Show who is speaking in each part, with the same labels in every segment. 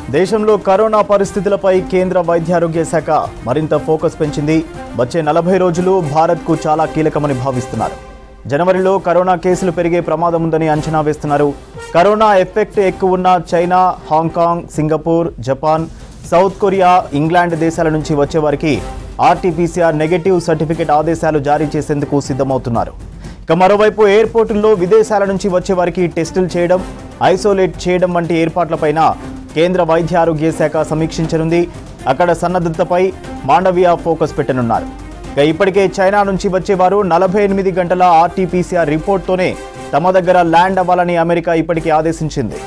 Speaker 1: దేశంలో కరోనా పరిస్థితులపై కేంద్ర వైద్యారోగ్య శాఖ మరింత ఫోకస్ పెంచింది వచ్చే నలభై రోజులు భారత్కు చాలా కీలకమని భావిస్తున్నారు జనవరిలో కరోనా కేసులు పెరిగే ప్రమాదం ఉందని అంచనా వేస్తున్నారు కరోనా ఎఫెక్ట్ ఎక్కువ ఉన్న China Hong Kong Singapore Japan south Korea England దేశాల నుంచి వచ్చే వారికి ఆర్టీపీసీఆర్ నెగటివ్ సర్టిఫికెట్ ఆదేశాలు జారీ చేసేందుకు సిద్ధమవుతున్నారు ఇక మరోవైపు ఎయిర్పోర్టుల్లో విదేశాల నుంచి వచ్చే వారికి టెస్టులు చేయడం ఐసోలేట్ చేయడం వంటి ఏర్పాట్లపైన కేంద్ర వైద్య ఆరోగ్య శాఖ సమీక్షించనుంది అక్కడ సన్నద్ధతపై మాండవియా ఫోకస్ పెట్టనున్నారు ఇక ఇప్పటికే చైనా నుంచి వచ్చేవారు నలభై ఎనిమిది గంటల ఆర్టీపీసీఆర్ రిపోర్ట్తోనే తమ దగ్గర ల్యాండ్ అవ్వాలని అమెరికా ఇప్పటికే ఆదేశించింది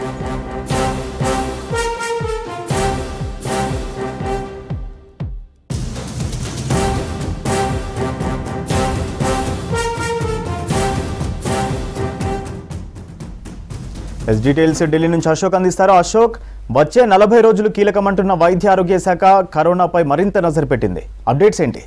Speaker 1: ఎస్ డీటెయిల్స్ ఢిల్లీ నుంచి అశోక్ అందిస్తారు అశోక్ వచ్చే నలభై రోజులు కీలకమంటున్న వైద్య ఆరోగ్య శాఖ కరోనాపై మరింత నజరు పెట్టింది అప్డేట్స్ ఏంటి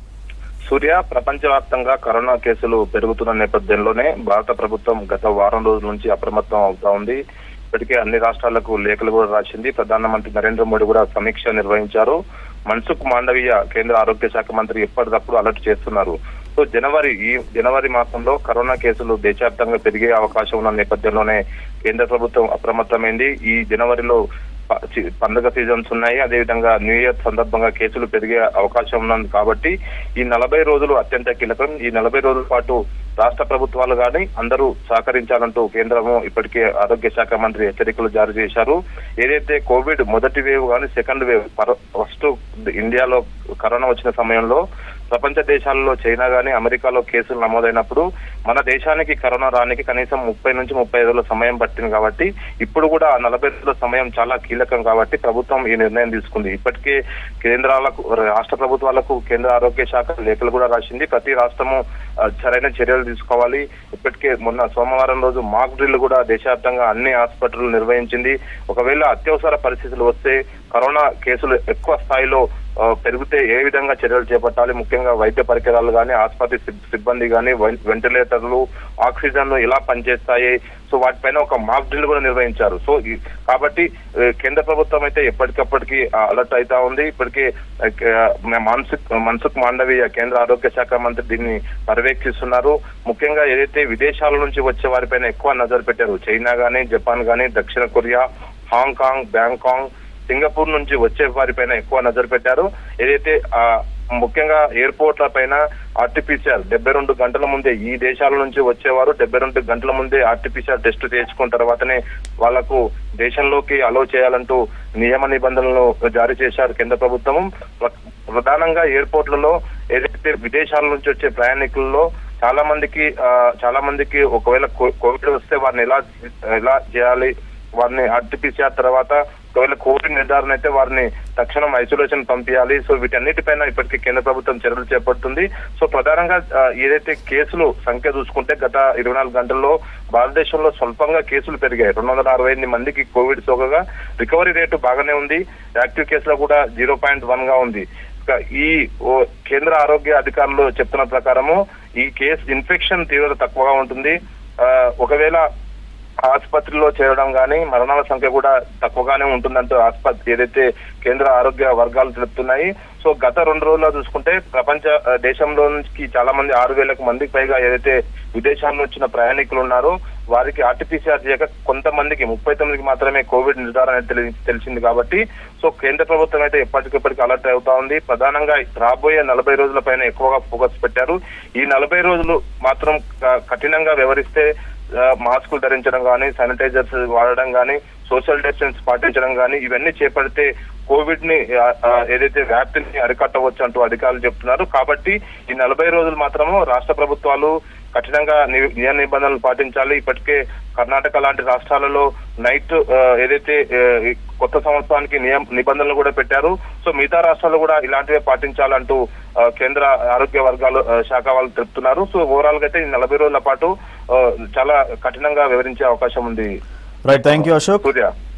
Speaker 2: సూర్య ప్రపంచవ్యాప్తంగా కరోనా కేసులు పెరుగుతున్న నేపథ్యంలోనే భారత ప్రభుత్వం గత వారం రోజుల నుంచి అప్రమత్తం అవుతా ఉంది ఇప్పటికే అన్ని రాష్ట్రాలకు లేఖలు కూడా రాసింది ప్రధానమంత్రి నరేంద్ర మోడీ కూడా సమీక్ష నిర్వహించారు మన్సుఖ్ మాండవీయ కేంద్ర ఆరోగ్య శాఖ మంత్రి ఎప్పటికప్పుడు అలర్ట్ చేస్తున్నారు సో జనవరి ఈ జనవరి మాసంలో కరోనా కేసులు దేశవ్యాప్తంగా పెరిగే అవకాశం ఉన్న నేపథ్యంలోనే కేంద్ర ప్రభుత్వం అప్రమత్తమైంది ఈ జనవరిలో ప- చి- పండుగ సీజన్స్ ఉన్నాయి అదేవిధంగా న్యూ ఇయర్ సందర్భంగా కేసులు పెరిగే అవకాశం ఉన్నది కాబట్టి ఈ నలభై రోజులు అత్యంత కీలకం ఈ నలభై రోజుల పాటు రాష్ట్ర ప్రభుత్వాలు కానీ అందరూ సహకరించాలంటూ కేంద్రము ఇప్పటికే ఆరోగ్య శాఖ మంత్రి హెచ్చరికలు జారీ చేశారు ఏదైతే కోవిడ్ మొదటి వేవ్ కానీ సెకండ్ వేవ్ ఫస్ట్ ఇండియాలో కరోనా వచ్చిన సమయంలో ప్రపంచ దేశాలలో చైనా గానీ అమెరికాలో కేసులు నమోదైనప్పుడు మన దేశానికి కరోనా రానికి కనీసం ముప్పై నుంచి ముప్పై ఐదు రోజుల సమయం పట్టింది కాబట్టి ఇప్పుడు కూడా ఆ నలభై రోజుల సమయం చాలా కీలకం కాబట్టి ప్రభుత్వం ఈ నిర్ణయం తీసుకుంది ఇప్పటికే కేంద్రాలకు రాష్ట్ర ప్రభుత్వాలకు కేంద్ర ఆరోగ్య శాఖ లేఖలు కూడా రాసింది ప్రతి రాష్ట్రము ఆ, సరైన చర్యలు తీసుకోవాలి ఇప్పటికే మొన్న సోమవారం రోజు మాక్ డ్రిల్ కూడా దేశవ్యాప్తంగా అన్ని ఆసుపత్రులు నిర్వహించింది ఒకవేళ అత్యవసర పరిస్థితులు వస్తే కరోనా కేసులు ఎక్కువ స్థాయిలో ఆ, పెరిగితే ఏ విధంగా చర్యలు చేపట్టాలి ముఖ్యంగా వైద్య పరికరాలు కానీ ఆసుపత్రి సిబ్- సిబ్బంది కానీ వెంటిలేటర్లు ఆక్సిజన్ ఎలా పనిచేస్తాయి సో వాటిపైన ఒక మాక్ డ్రిల్ కూడా నిర్వహించారు సో ఈ- కాబట్టి ఏ, కేంద్ర ప్రభుత్వం అయితే ఎప్పటికప్పటికి అలర్ట్ అవుతా ఉంది ఇప్పటికే ఆ, మన్సుఖ్ మన్సుఖ్ మాండవీయ కేంద్ర ఆరోగ్య శాఖ మంత్రి దీన్ని పర్యవేక్షిస్తున్నారు ముఖ్యంగా ఏదైతే విదేశాల నుంచి వచ్చే వారిపైన ఎక్కువ నజరు పెట్టారు చైనా గానీ జపాన్ గానీ దక్షిణ కొరియా హాంకాంగ్ బ్యాంకాంగ్ సింగపూర్ నుంచి వచ్చే వారిపైన ఎక్కువ నజరు పెట్టారు ఏదైతే ఆ ముఖ్యంగా ఎయిర్పోర్ట్ల పైన ఆర్టిఫిషియల్ డెబ్బై రెండు గంటల ముందే ఈ దేశాల నుంచి వచ్చేవారు డెబ్బై రెండు గంటల ముందే ఆర్టిఫిషియల్ టెస్ట్ చేసుకున్న తర్వాతనే వాళ్లకు దేశంలోకి అలో చేయాలంటూ నియమ నిబంధనలు జారీ చేశారు కేంద్ర ప్రభుత్వం ప్ర- ప్రధానంగా ఎయిర్పోర్ట్లలో ఏదైతే విదేశాల నుంచి వచ్చే ప్రయాణికుల్లో చాలా మందికి ఆ, చాలా మందికి ఒకవేళ కో- కోవిడ్ వస్తే వారిని ఎలా ఎలా చేయాలి వారిని ఆర్టీపీసీఆర్ తర్వాత ఒకవేళ కోవిడ్ నిర్ధారణ అయితే వారిని తక్షణం ఐసోలేషన్ పంపించాలి సో వీటన్నిటిపైన ఇప్పటికీ కేంద్ర ప్రభుత్వం చర్యలు చేపడుతుంది సో ప్రధానంగా ఆ, ఏదైతే కేసులు సంఖ్య చూసుకుంటే గత ఇరవై నాలుగు గంటల్లో భారతదేశంలో స్వల్పంగా కేసులు పెరిగాయి రెండు వందల అరవై ఎనిమిది మందికి కోవిడ్ సోకగా రికవరీ రేటు బాగానే ఉంది యాక్టివ్ కేసులో కూడా జీరో పాయింట్ వన్ గా ఉంది ఇక ఈ ఓ కేంద్ర ఆరోగ్య అధికారులు చెప్తున్న ప్రకారము ఈ కేసు ఇన్ఫెక్షన్ తీవ్రత తక్కువగా ఉంటుంది ఆ, ఒకవేళ ఆసుపత్రిలో చేరడం కానీ మరణాల సంఖ్య కూడా తక్కువగానే ఉంటుందంటూ ఆసుపత్రి ఏదైతే కేంద్ర ఆరోగ్య వర్గాలు తెలుపుతున్నాయి సో గత రెండు రోజుల్లో చూసుకుంటే ప్రపంచ ఆ, దేశంలోకి చాలా మంది ఆరు వేలకు మందికి పైగా ఏదైతే విదేశాల నుంచి వచ్చిన ప్రయాణికులు ఉన్నారో వారికి ఆర్టీపీసీఆర్ చేయక కొంతమందికి ముప్పై తొమ్మిదికి మాత్రమే కోవిడ్ నిర్ధారణ తెలి- తెలిసింది కాబట్టి సో కేంద్ర ప్రభుత్వం అయితే ఎప్పటికెప్పటికి అలర్ట్ అవుతా ఉంది ప్రధానంగా రాబోయే నలభై రోజుల పైన ఎక్కువగా ఫోకస్ పెట్టారు ఈ నలభై రోజులు మాత్రం క- కఠినంగా వ్యవహరిస్తే ఆ, మాస్కులు ధరించడం కానీ శానిటైజర్స్ వాడడం కానీ సోషల్ డిస్టెన్స్ పాటించడం కానీ ఇవన్నీ చేపడితే కోవిడ్ ని ఆ, ఆ, ఏదైతే వ్యాప్తిని అరికట్టవచ్చు అంటూ అధికారులు చెప్తున్నారు కాబట్టి ఈ నలభై రోజులు మాత్రము రాష్ట్ర ప్రభుత్వాలు కఠినంగా ని- నియమ నిబంధనలు పాటించాలి ఇప్పటికే కర్ణాటక లాంటి రాష్ట్రాలలో నైట్ ఆ, ఏదైతే ఆ, ఈ కొత్త సంవత్సరానికి నియమ నిబంధనలు కూడా పెట్టారు సో మిగతా రాష్ట్రాలు కూడా ఇలాంటివే పాటించాలంటూ ఆ, కేంద్ర ఆరోగ్య వర్గాలు ఆ, శాఖ వాళ్ళు తెలుపుతున్నారు సో ఓవరాల్ గా అయితే ఈ నలభై రోజుల పాటు ఆ, చాలా కఠినంగా వివరించే అవకాశం ఉంది
Speaker 1: right thank you Ashok
Speaker 2: Surya